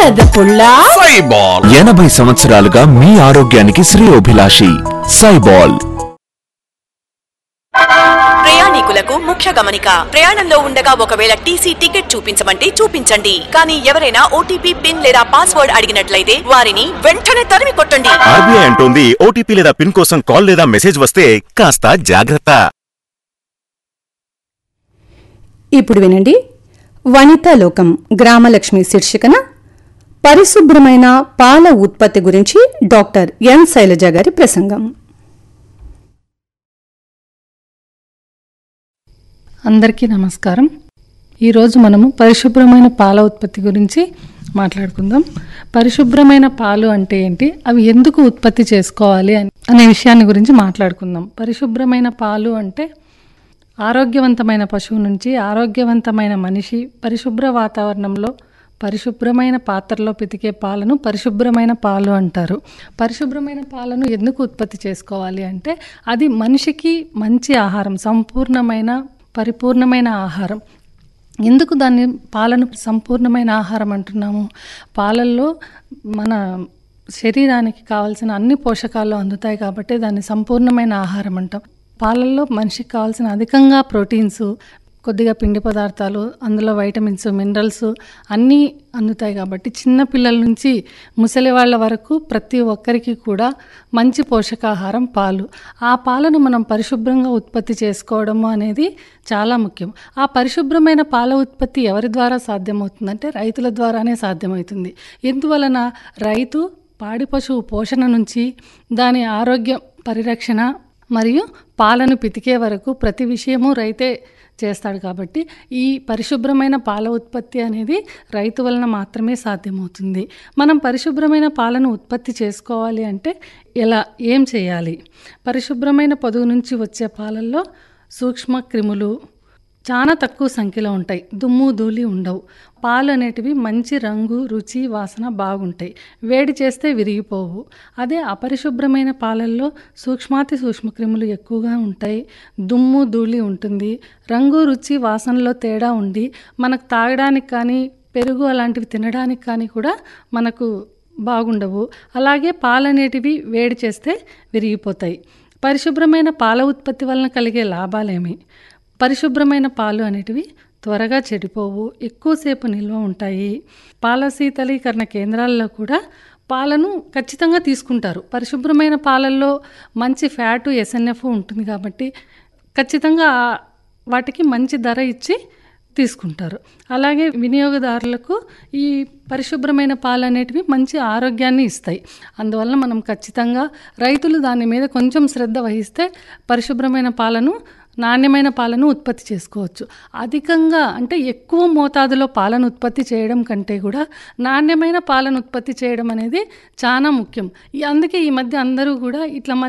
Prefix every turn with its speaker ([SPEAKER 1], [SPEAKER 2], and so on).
[SPEAKER 1] బురద పుల్ల
[SPEAKER 2] సైబాల్ ఎనభై సంవత్సరాలుగా మీ ఆరోగ్యానికి శ్రేయోభిలాషి సైబాల్
[SPEAKER 3] ప్రయాణికులకు ముఖ్య గమనిక ప్రయాణంలో ఉండగా ఒకవేళ టీసీ టికెట్ చూపించమంటే చూపించండి కానీ ఎవరైనా ఓటీపీ పిన్ లేదా పాస్వర్డ్ అడిగినట్లయితే వారిని వెంటనే తరిమి కొట్టండి
[SPEAKER 4] ఆర్బీఐ అంటోంది ఓటీపీ లేదా పిన్ కోసం కాల్ లేదా మెసేజ్ వస్తే కాస్త జాగ్రత్త
[SPEAKER 1] ఇప్పుడు వినండి వనితా లోకం గ్రామలక్ష్మి శీర్షికన పరిశుభ్రమైన పాల ఉత్పత్తి గురించి డాక్టర్ ఎన్ శైలజ గారి ప్రసంగం
[SPEAKER 5] అందరికీ నమస్కారం ఈరోజు మనము పరిశుభ్రమైన పాల ఉత్పత్తి గురించి మాట్లాడుకుందాం పరిశుభ్రమైన పాలు అంటే ఏంటి అవి ఎందుకు ఉత్పత్తి చేసుకోవాలి అని- అనే విషయాన్ని గురించి మాట్లాడుకుందాం పరిశుభ్రమైన పాలు అంటే ఆరోగ్యవంతమైన పశువు నుంచి ఆరోగ్యవంతమైన మనిషి పరిశుభ్ర వాతావరణంలో పరిశుభ్రమైన పాత్రలో పితికే పాలను పరిశుభ్రమైన పాలు అంటారు పరిశుభ్రమైన పాలను ఎందుకు ఉత్పత్తి చేసుకోవాలి అంటే అది మనిషికి మంచి ఆహారం సంపూర్ణమైన పరిపూర్ణమైన ఆహారం ఎందుకు దాన్ని పాలను సంపూర్ణమైన ఆహారం అంటున్నాము పాలల్లో మన శరీరానికి కావాల్సిన అన్ని పోషకాలు అందుతాయి కాబట్టి దాన్ని సంపూర్ణమైన ఆహారం అంటాం పాలల్లో మనిషికి కావాల్సిన అధికంగా ప్రోటీన్స్ కొద్దిగా పిండి పదార్థాలు అందులో వైటమిన్స్ మినరల్స్ అన్నీ అందుతాయి కాబట్టి చిన్న పిల్లల నుంచి ముసలి వాళ్ళ వరకు ప్రతి ఒక్కరికి కూడా మంచి పోషకాహారం పాలు ఆ పాలను మనం పరిశుభ్రంగా ఉత్పత్తి చేసుకోవడము అనేది చాలా ముఖ్యం ఆ పరిశుభ్రమైన పాల ఉత్పత్తి ఎవరి ద్వారా సాధ్యమవుతుందంటే రైతుల ద్వారానే సాధ్యమవుతుంది ఎందువలన రైతు పాడి పశువు పోషణ నుంచి దాని ఆరోగ్య పరిరక్షణ మరియు పాలను పితికే వరకు ప్రతి విషయము రైతే చేస్తాడు కాబట్టి ఈ పరిశుభ్రమైన పాల ఉత్పత్తి అనేది రైతు వలన మాత్రమే సాధ్యమవుతుంది మనం పరిశుభ్రమైన పాలను ఉత్పత్తి చేసుకోవాలి అంటే ఎలా ఏం చేయాలి పరిశుభ్రమైన పొదుగు నుంచి వచ్చే పాలల్లో సూక్ష్మ క్రిములు చాలా తక్కువ సంఖ్యలో ఉంటాయి దుమ్ము ధూళి ఉండవు పాలు అనేటివి మంచి రంగు రుచి వాసన బాగుంటాయి వేడి చేస్తే విరిగిపోవు అదే అపరిశుభ్రమైన పాలల్లో సూక్ష్మాతి సూక్ష్మక్రిములు ఎక్కువగా ఉంటాయి దుమ్ము ధూళి ఉంటుంది రంగు రుచి వాసనలో తేడా ఉండి మనకు తాగడానికి కానీ పెరుగు అలాంటివి తినడానికి కానీ కూడా మనకు బాగుండవు అలాగే పాలు అనేటివి వేడి చేస్తే విరిగిపోతాయి పరిశుభ్రమైన పాల ఉత్పత్తి వలన కలిగే లాభాలేమి పరిశుభ్రమైన పాలు అనేటివి త్వరగా చెడిపోవు ఎక్కువసేపు నిల్వ ఉంటాయి పాల శీతలీకరణ కేంద్రాల్లో కూడా పాలను ఖచ్చితంగా తీసుకుంటారు పరిశుభ్రమైన పాలల్లో మంచి ఫ్యాటు ఎస్ఎన్ఎఫ్ ఉంటుంది కాబట్టి ఖచ్చితంగా ఆ- వాటికి మంచి ధర ఇచ్చి తీసుకుంటారు అలాగే వినియోగదారులకు ఈ పరిశుభ్రమైన పాలు అనేటివి మంచి ఆరోగ్యాన్ని ఇస్తాయి అందువలన మనం ఖచ్చితంగా రైతులు దాని మీద కొంచెం శ్రద్ధ వహిస్తే పరిశుభ్రమైన పాలను నాణ్యమైన పాలను ఉత్పత్తి చేసుకోవచ్చు అధికంగా అంటే ఎక్కువ మోతాదులో పాలను ఉత్పత్తి చేయడం కంటే కూడా నాణ్యమైన పాలను ఉత్పత్తి చేయడం అనేది చాలా ముఖ్యం ఈ- అందుకే ఈ మధ్య అందరూ కూడా ఇట్లా మళ్ళీ